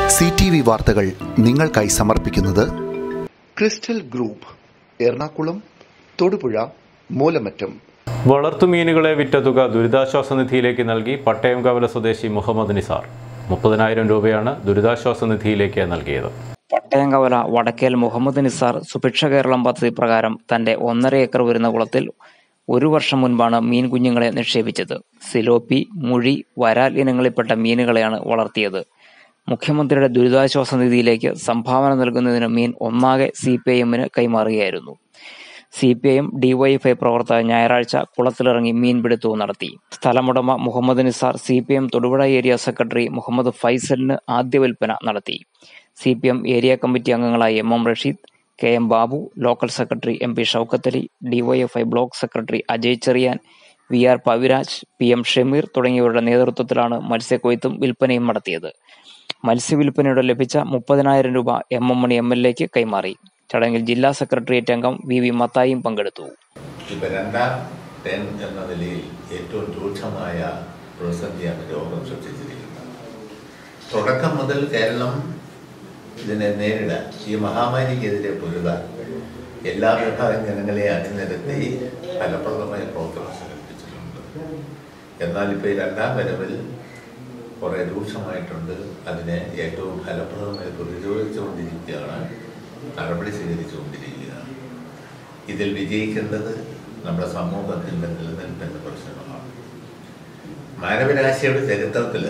C T V വാർത്തകൾ നിങ്ങൾക്കായി സമർപ്പിക്കുന്നത് ക്രിസ്റ്റൽ ഗ്രൂപ്പ് എറണാകുളം തൊടുപുഴ മൂലമറ്റം വളർത്തുമീനുകളെ വിറ്റ തുക ദുരിതാശ്വാസ നിധിയിലേക്ക് നൽകി പട്ടയം കവല സ്വദേശി മുഹമ്മദ് നിസാർ മുപ്പതിനായിരം രൂപയാണ് ദുരിതാശ്വാസ നിധിയിലേക്ക് നൽകിയത് പട്ടയംകവല വടക്കേൽ മുഹമ്മദ് നിസാർ സുഭിക്ഷ കേരളം പദ്ധതി പ്രകാരം തന്റെ ഒന്നര ഏക്കർ വരുന്ന കുളത്തിൽ ഒരു വർഷം മുൻപാണ് മീൻ കുഞ്ഞുങ്ങളെ നിക്ഷേപിച്ചത് സിലോപ്പി മുഴി വരാൽ ഇനങ്ങളിൽപ്പെട്ട മീനുകളെയാണ് വളർത്തിയത് മുഖ്യമന്ത്രിയുടെ ദുരിതാശ്വാസ നിധിയിലേക്ക് സംഭാവന നൽകുന്നതിന് മീൻ ഒന്നാകെ സി പി ഐ എമ്മിന് കൈമാറുകയായിരുന്നു C P I M DYFI പ്രവർത്തകർ ഞായറാഴ്ച കുളത്തിലിറങ്ങി മീൻപിടുത്തവും നടത്തി സ്ഥലമുടമ Muhammad Nisar C P M Thodupuzha area secretary Muhammad ഫൈസലിന് ആദ്യ വിൽപ്പന നടത്തി C P M area committee അംഗങ്ങളായ M M Rasheed K M Babu local secretary M P Shoukathali DYFI block secretary Ajay Cheriyan V R Paviraj P M Shameer തുടങ്ങിയവരുടെ നേതൃത്വത്തിലാണ് മത്സ്യക്കൊയ്ത്തും വിൽപ്പനയും നടത്തിയത് മത്സ്യവിൽപ്പനയുടെ ലഭിച്ച മുപ്പതിനായിരം രൂപ M M Mani M L എക്ക് കൈമാറി ചടങ്ങിൽ ജില്ലാ സെക്രട്ടേറിയറ്റ് അംഗം വി വി മത്തായും പങ്കെടുത്തു ഇപ്പൊ രണ്ടാം ടെൻ എന്ന നിലയിൽ ഏറ്റവും രൂക്ഷമായ പ്രതിസന്ധിയാണ് രോഗം സൃഷ്ടിച്ചിരിക്കുന്നത് തുടക്കം മുതൽ കേരളം ഇതിനെ നേരിടാൻ ഈ മഹാമാരിക്കെതിരെ പൊരുതാൻ എല്ലാ വിഭാഗം ജനങ്ങളെ അണിനിരത്തി ഫലപ്രദമായ പ്രവർത്തനം സംഘടിപ്പിച്ചിട്ടുണ്ട് എന്നാൽ ഇപ്പോൾ ഈ രണ്ടാം വരവിൽ കുറെ രൂക്ഷമായിട്ടുണ്ട് അതിനെ ഏറ്റവും ഫലപ്രദമായി പ്രതിരോധിച്ചുകൊണ്ടിരിക്കുകയാണ് നടപടി സ്വീകരിച്ചുകൊണ്ടിരിക്കുകയാണ് ഇതിൽ വിജയിക്കേണ്ടത് നമ്മുടെ സമൂഹത്തിന്റെ നിലനിൽപ്പിന്റെ പ്രശ്നങ്ങളാണ് മാനവരാശിയുടെ ചരിത്രത്തിൽ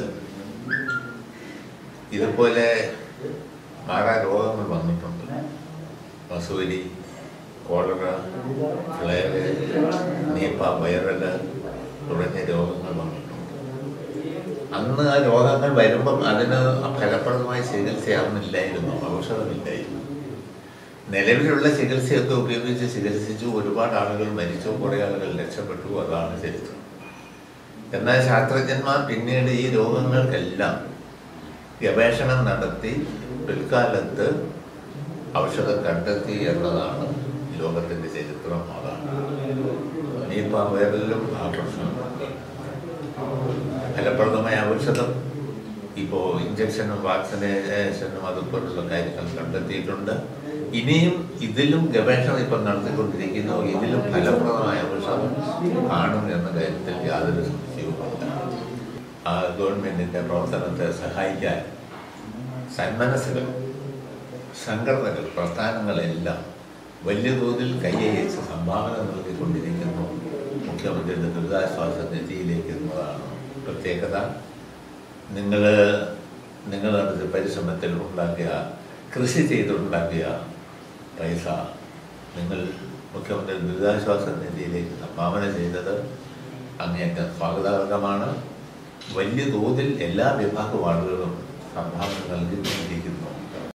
ഇതുപോലെ മാറാ രോഗങ്ങൾ വന്നിട്ടുണ്ട് മസൂരി കോളറ ഫ്ലേവ് നീപ്പ വൈറല് തുടങ്ങിയ രോഗങ്ങൾ വന്നിട്ടുണ്ട് അന്ന് ആ രോഗങ്ങൾ വരുമ്പം അതിന് ഫലപ്രദമായ ചികിത്സയാവുന്നില്ലായിരുന്നു ഔഷധമില്ലായിരുന്നു നിലവിലുള്ള ചികിത്സയൊക്കെ ഉപയോഗിച്ച് ചികിത്സിച്ചു ഒരുപാട് ആളുകൾ മരിച്ചു കുറേ ആളുകൾ രക്ഷപ്പെട്ടു അതാണ് ചരിത്രം എന്നാൽ ശാസ്ത്രജ്ഞന്മാർ പിന്നീട് ഈ രോഗങ്ങൾക്കെല്ലാം ഗവേഷണം നടത്തി പിൽക്കാലത്ത് ഔഷധം കണ്ടെത്തി എന്നതാണ് ലോകത്തിന്റെ ചരിത്രം അതാണ് ഇനിയിപ്പോൾ വേറെല്ലാം ആ പ്രശ്നമുണ്ട് ഫലപ്രദമായ ഔഷധം ഇപ്പോൾ ഇഞ്ചക്ഷനും വാക്സിനേഷനും അതുപോലുള്ള കാര്യങ്ങൾ കണ്ടെത്തിയിട്ടുണ്ട് ഇനിയും ഇതിലും ഗവേഷണം ഇപ്പം നടത്തിക്കൊണ്ടിരിക്കുന്നു ഇതിലും ഫലപ്രദമായ ഔഷധം കാണും എന്ന കാര്യത്തിൽ യാതൊരു സംശയവുമില്ല ആ ഗവൺമെന്റിന്റെ പ്രവർത്തനത്തെ സഹായിക്കാൻ സന്മനസ്സുകൾ സംഘടനകൾ പ്രസ്ഥാനങ്ങളെല്ലാം വലിയ തോതിൽ കൈയച്ച് സംഭാവന നൽകിക്കൊണ്ടിരിക്കുന്നു മുഖ്യമന്ത്രിയുടെ ദുരിതാശ്വാസ നിധിയിലേക്ക് എന്നതാണ് പ്രത്യേകത നിങ്ങൾ നിങ്ങളുടെ പരിശ്രമത്തിൽ ഉണ്ടാക്കിയ കൃഷി ചെയ്തുണ്ടാക്കിയ പൈസ നിങ്ങൾ മുഖ്യമന്ത്രി ദുരിതാശ്വാസ നിധിയിലേക്ക് സംഭാവന ചെയ്തത് അങ്ങേയറ്റം സ്വാഗതാർഹമാണ് വലിയ തോതിൽ എല്ലാ വിഭാഗം ആളുകളും സംഭാവന നൽകിക്കൊണ്ടിരിക്കുന്നു